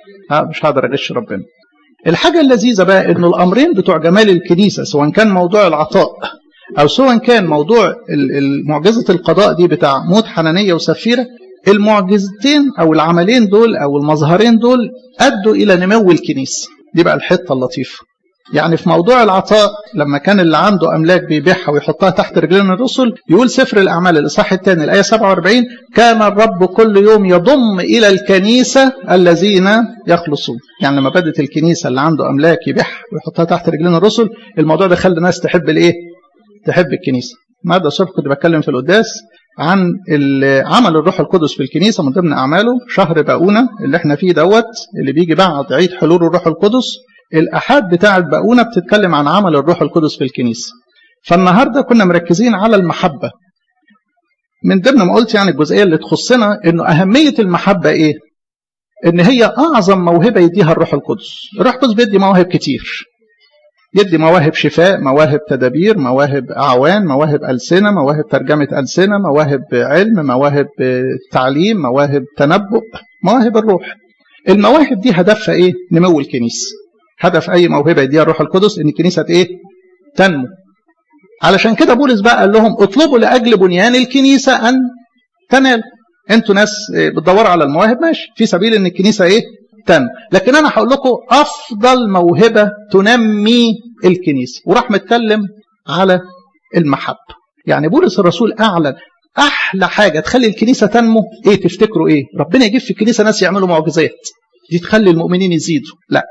ها مش هقدر اغش ربنا الحاجة اللذيذة بقى انه الامرين بتوع جمال الكنيسة سواء كان موضوع العطاء او سواء كان موضوع معجزة القضاء دي بتاع موت حنانية وسفيرة المعجزتين او العملين دول او المظهرين دول ادوا الى نمو الكنيسة دي بقى الحتة اللطيفة يعني في موضوع العطاء لما كان اللي عنده املاك بيبيعها ويحطها تحت رجلين الرسل يقول سفر الاعمال الاصحاح الثاني الايه 47 كان الرب كل يوم يضم الى الكنيسه الذين يخلصون يعني لما بدت الكنيسه اللي عنده املاك يبيعها ويحطها تحت رجلين الرسل الموضوع ده خلى الناس تحب الايه تحب الكنيسه النهارده الصبح كنت بتكلم في القداس عن عمل الروح القدس في الكنيسه من ضمن اعماله شهر باؤونه اللي احنا فيه دوت اللي بيجي بعد عيد حلول الروح القدس الأحاد بتاع الباقونة بتتكلم عن عمل الروح القدس في الكنيسة فالنهاردة كنا مركزين على المحبة من ضمن ما قلت يعني الجزئية اللي تخصنا انه أهمية المحبة ايه ان هي أعظم موهبة يديها الروح القدس الروح القدس بيدي مواهب كتير يدي مواهب شفاء مواهب تدابير مواهب أعوان مواهب ألسنة مواهب ترجمة ألسنة مواهب علم مواهب تعليم مواهب تنبؤ مواهب الروح المواهب دي هدفها ايه نمو الكنيسه هدف اي موهبه يديها الروح القدس ان الكنيسه ايه تنمو علشان كده بولس بقى قال لهم اطلبوا لاجل بنيان الكنيسه ان تنال انتوا ناس بتدوروا على المواهب ماشي في سبيل ان الكنيسه ايه تنمو لكن انا هقول لكم افضل موهبه تنمي الكنيسه وراح متكلم على المحبه يعني بولس الرسول اعلن احلى حاجه تخلي الكنيسه تنمو ايه تفتكروا ايه ربنا يجيب في الكنيسه ناس يعملوا معجزات دي تخلي المؤمنين يزيدوا لا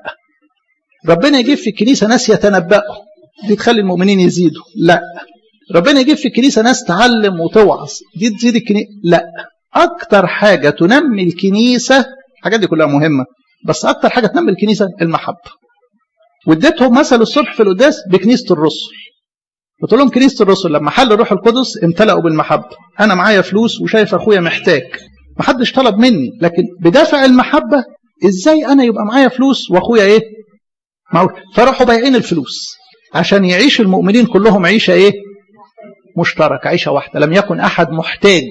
ربنا يجيب في الكنيسه ناس يتنبأوا دي تخلي المؤمنين يزيدوا لا ربنا يجيب في الكنيسه ناس تعلم وتوعظ دي تزيد الكنيسه لا اكتر حاجه تنمي الكنيسه الحاجات دي كلها مهمه بس اكتر حاجه تنمي الكنيسه المحبه واديتهم مثل الصبح في القداس بكنيسه الرسل قلت لهم كنيسه الرسل لما حل الروح القدس امتلأوا بالمحبه انا معايا فلوس وشايف اخويا محتاج محدش طلب مني لكن بدافع المحبه ازاي انا يبقى معايا فلوس واخويا ايه معقول فراحوا بايعين الفلوس عشان يعيش المؤمنين كلهم عيشه ايه مشتركه عيشه واحده لم يكن احد محتاج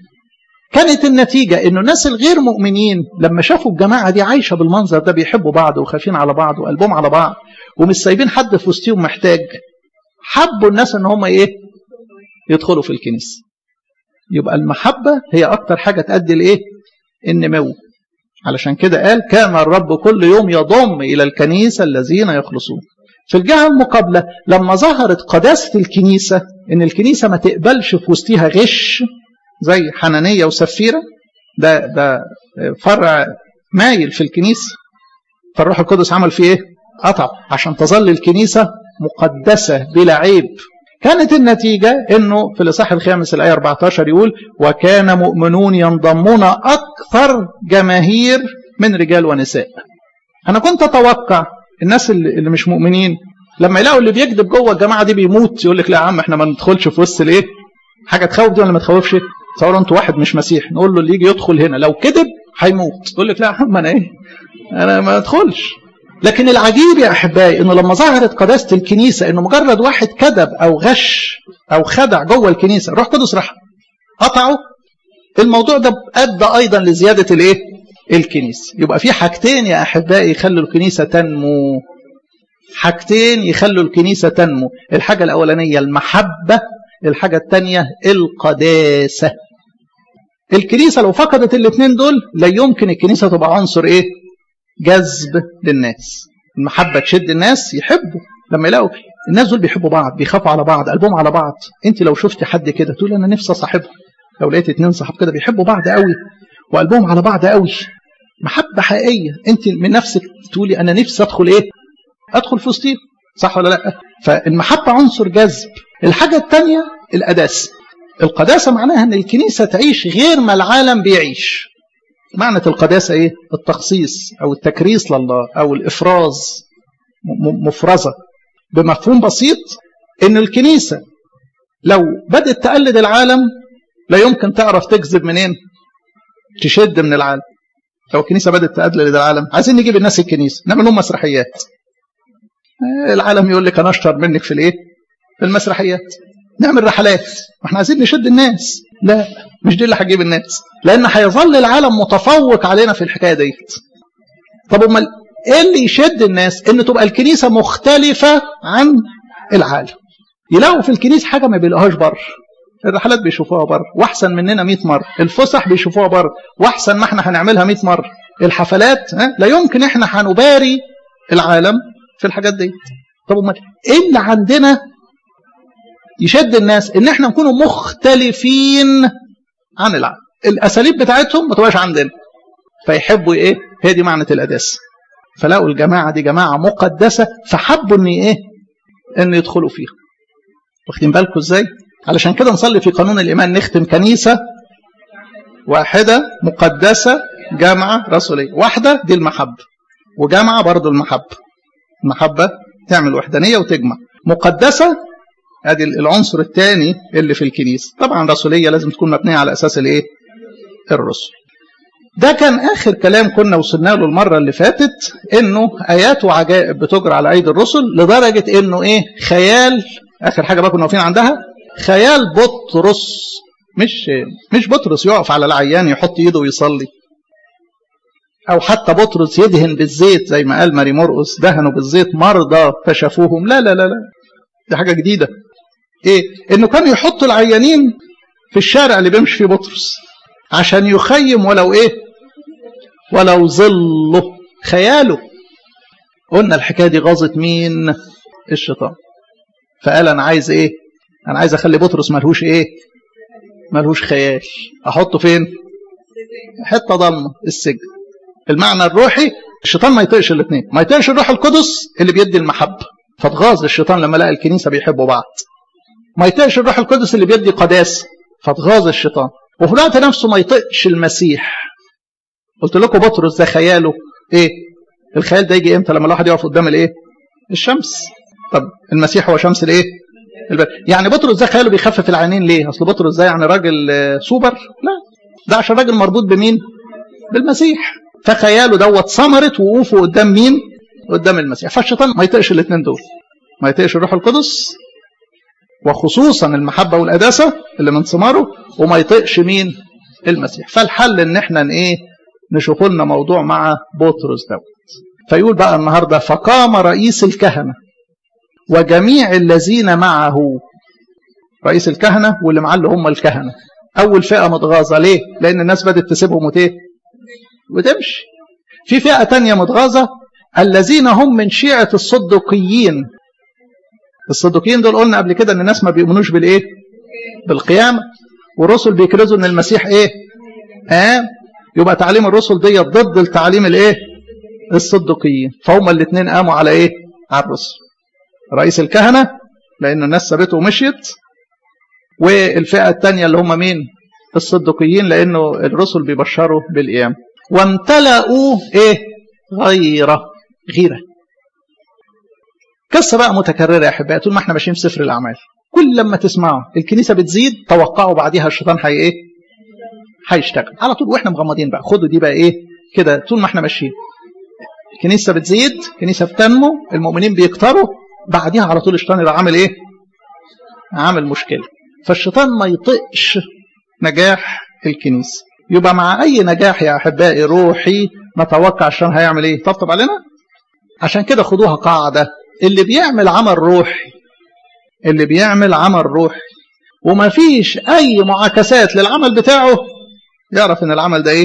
كانت النتيجة إنه الناس الغير مؤمنين لما شافوا الجماعة دي عايشة بالمنظر ده بيحبوا بعض وخايفين على بعض وقلبهم على بعض ومش سايبين حد في وسطهم محتاج حبوا الناس إن هم إيه؟ يدخلوا في الكنيسة. يبقى المحبة هي أكتر حاجة تؤدي لإيه؟ النمو. علشان كده قال كان الرب كل يوم يضم إلى الكنيسة الذين يخلصون. في الجهة المقابلة لما ظهرت قداسة الكنيسة إن الكنيسة ما تقبلش في وسطها غش زي حنانية وسفيرة ده ده فرع مايل في الكنيسة فالروح القدس عمل فيه ايه؟ قطع عشان تظل الكنيسة مقدسة بلا عيب كانت النتيجة انه في الاصحاح الخامس الايه 14 يقول وكان مؤمنون ينضمون اكثر جماهير من رجال ونساء. انا كنت اتوقع الناس اللي مش مؤمنين لما يلاقوا اللي بيكذب جوه الجماعه دي بيموت يقول لك لا يا عم احنا ما ندخلش في وسط الايه؟ حاجه تخوف دي ولا ما تخوفش؟ تصوروا انتوا واحد مش مسيح نقول له اللي يجي يدخل هنا لو كذب هيموت يقول لك لا يا عم انا ايه؟ انا ما ادخلش. لكن العجيب يا احبائي انه لما ظهرت قداسه الكنيسه انه مجرد واحد كذب او غش او خدع جوه الكنيسه الروح القدس راح قطعه الموضوع ده ادى ايضا لزياده الايه؟ الكنيسه يبقى في حاجتين يا احبائي يخلوا الكنيسه تنمو حاجتين يخلوا الكنيسه تنمو الحاجه الاولانيه المحبه الحاجه الثانيه القداسه الكنيسه لو فقدت الاثنين دول لا يمكن الكنيسه تبقى عنصر ايه جذب للناس المحبه تشد الناس يحبوا لما يلاقوا الناس دول بيحبوا بعض بيخافوا على بعض قلبهم على بعض انت لو شفتي حد كده تقول انا نفسي اصاحبه لو لقيت اتنين صحاب كده بيحبوا بعض قوي وقلبهم على بعض قوي محبه حقيقيه انت من نفسك تقولي انا نفسي ادخل ايه ادخل في وسطيهم صح ولا لا فالمحبه عنصر جذب الحاجه الثانيه القداسه القداسه معناها ان الكنيسه تعيش غير ما العالم بيعيش معنى القداسه ايه التخصيص او التكريس لله او الافراز مفرزه بمفهوم بسيط ان الكنيسه لو بدات تقلد العالم لا يمكن تعرف تكذب منين تشد من العالم لو الكنيسه بدات تقلد العالم عايزين نجيب الناس الكنيسه نعمل لهم مسرحيات العالم يقول لك انا اشطر منك في الايه في المسرحيات نعمل رحلات احنا عايزين نشد الناس لا مش دي اللي هتجيب الناس لان هيظل العالم متفوق علينا في الحكايه ديت طب امال ايه اللي يشد الناس ان تبقى الكنيسه مختلفه عن العالم يلاقوا في الكنيسه حاجه ما بيلاقوهاش بره الرحلات بيشوفوها بره واحسن مننا 100 مره الفسح بيشوفوها بره واحسن ما احنا هنعملها 100 مره الحفلات ها؟ لا يمكن احنا هنباري العالم في الحاجات دي طب امال ايه اللي عندنا يشد الناس ان احنا نكون مختلفين عن العالم الاساليب بتاعتهم ما تبقاش عندنا فيحبوا ايه هي دي معنى القداسه فلقوا الجماعه دي جماعه مقدسه فحبوا ان ايه ان يدخلوا فيها واخدين بالكم ازاي علشان كده نصلي في قانون الايمان نختم كنيسه واحده مقدسه جامعه رسوليه واحده دي المحبه وجامعه برضو المحبه المحبه تعمل وحدانيه وتجمع مقدسه ادي العنصر الثاني اللي في الكنيسه طبعا رسوليه لازم تكون مبنيه على اساس الايه الرسل ده كان اخر كلام كنا وصلنا له المره اللي فاتت انه ايات وعجائب بتجرى على ايدي الرسل لدرجه انه ايه خيال اخر حاجه بقى كنا واقفين عندها خيال بطرس مش مش بطرس يقف على العيان يحط ايده ويصلي او حتى بطرس يدهن بالزيت زي ما قال ماري مرقس دهنوا بالزيت مرضى فشافوهم لا لا لا لا دي حاجه جديده ايه انه كانوا يحطوا العيانين في الشارع اللي بيمشي فيه بطرس عشان يخيم ولو ايه ولو ظله خياله قلنا الحكايه دي غاظت مين الشيطان فقال انا عايز ايه انا عايز اخلي بطرس ملهوش ايه ملهوش خيال احطه فين حته ضلمه السجن المعنى الروحي الشيطان ما يطيقش الاثنين ما يطيقش الروح القدس اللي بيدي المحبه فاتغاظ الشيطان لما لقى الكنيسه بيحبوا بعض ما يطيقش الروح القدس اللي بيدي قداسه فاتغاظ الشيطان وفي الوقت نفسه ما يطيقش المسيح قلت لكم بطرس ده خياله ايه الخيال ده يجي امتى لما الواحد يقف قدام الايه الشمس طب المسيح هو شمس الايه البر. يعني بطرس ده خياله بيخفف العينين ليه اصل بطرس ده يعني راجل سوبر لا ده عشان راجل مربوط بمين بالمسيح فخياله دوت ثمرت وقوفه قدام مين قدام المسيح فالشيطان ما يطيقش الاثنين دول ما يطيقش الروح القدس وخصوصا المحبه والقداسه اللي من ثماره وما يطيقش مين المسيح فالحل ان احنا ايه نشوف لنا موضوع مع بطرس دوت فيقول بقى النهارده فقام رئيس الكهنه وجميع الذين معه رئيس الكهنه واللي معاه اللي هم الكهنه اول فئه متغاظه ليه لان الناس بدات تسيبهم وتيه وتمشي في فئه تانية متغاظه الذين هم من شيعه الصدقيين الصدقيين دول قلنا قبل كده ان الناس ما بيؤمنوش بالايه بالقيامه والرسل بيكرزوا ان المسيح ايه آه يبقى تعليم الرسل دي ضد التعليم الايه الصدقيين فهم الاثنين قاموا على ايه على الرسل رئيس الكهنه لان الناس سابته ومشيت والفئه الثانيه اللي هم مين الصدقيين لانه الرسل بيبشروا بالقيامه وامتلأوا ايه غيره غيره قصه بقى متكرره يا احبائي طول ما احنا ماشيين في سفر الاعمال كل لما تسمعوا الكنيسه بتزيد توقعوا بعديها الشيطان هي ايه هيشتغل على طول واحنا مغمضين بقى خدوا دي بقى ايه كده طول ما احنا ماشيين الكنيسه بتزيد الكنيسه بتنمو المؤمنين بيكتروا بعديها على طول الشيطان يبقى عامل ايه عامل مشكله فالشيطان ما يطقش نجاح الكنيسه يبقى مع اي نجاح يا احبائي روحي نتوقع الشيطان هيعمل ايه طبطب علينا عشان كده خدوها قاعده اللي بيعمل عمل روحي اللي بيعمل عمل روحي وما فيش اي معاكسات للعمل بتاعه يعرف ان العمل ده ايه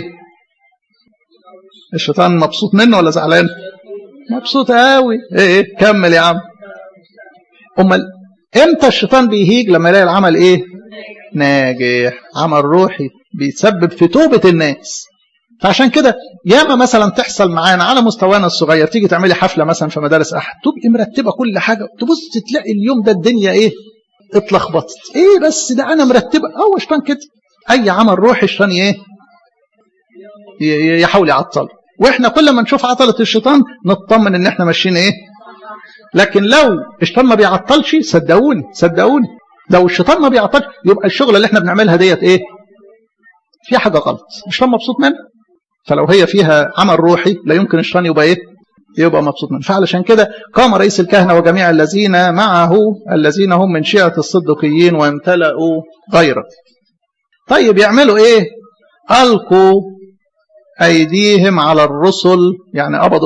الشيطان مبسوط منه ولا زعلان مبسوط قوي ايه ايه كمل يا عم امال امتى الشيطان بيهيج لما يلاقي العمل ايه ناجح عمل روحي بيسبب في توبة الناس فعشان كده ياما مثلا تحصل معانا على مستوانا الصغير تيجي تعملي حفله مثلا في مدارس احد تبقي مرتبه كل حاجه تبص تلاقي اليوم ده الدنيا ايه اتلخبطت ايه بس ده انا مرتبه هو شيطان كده اي عمل روحي الشيطان ايه يحاول يعطل واحنا كل ما نشوف عطله الشيطان نطمن ان احنا ماشيين ايه لكن لو الشيطان ما بيعطلش صدقوني صدقوني لو الشيطان ما بيعطلش يبقى الشغله اللي احنا بنعملها ديت ايه في حاجه غلط الشيطان مبسوط منها فلو هي فيها عمل روحي لا يمكن الشيطان يبقى ايه يبقى مبسوط منه فعلشان كده قام رئيس الكهنه وجميع الذين معه الذين هم من شيعه الصدقيين وامتلأوا غيره طيب يعملوا ايه القوا أيديهم على الرسل يعني قبضوا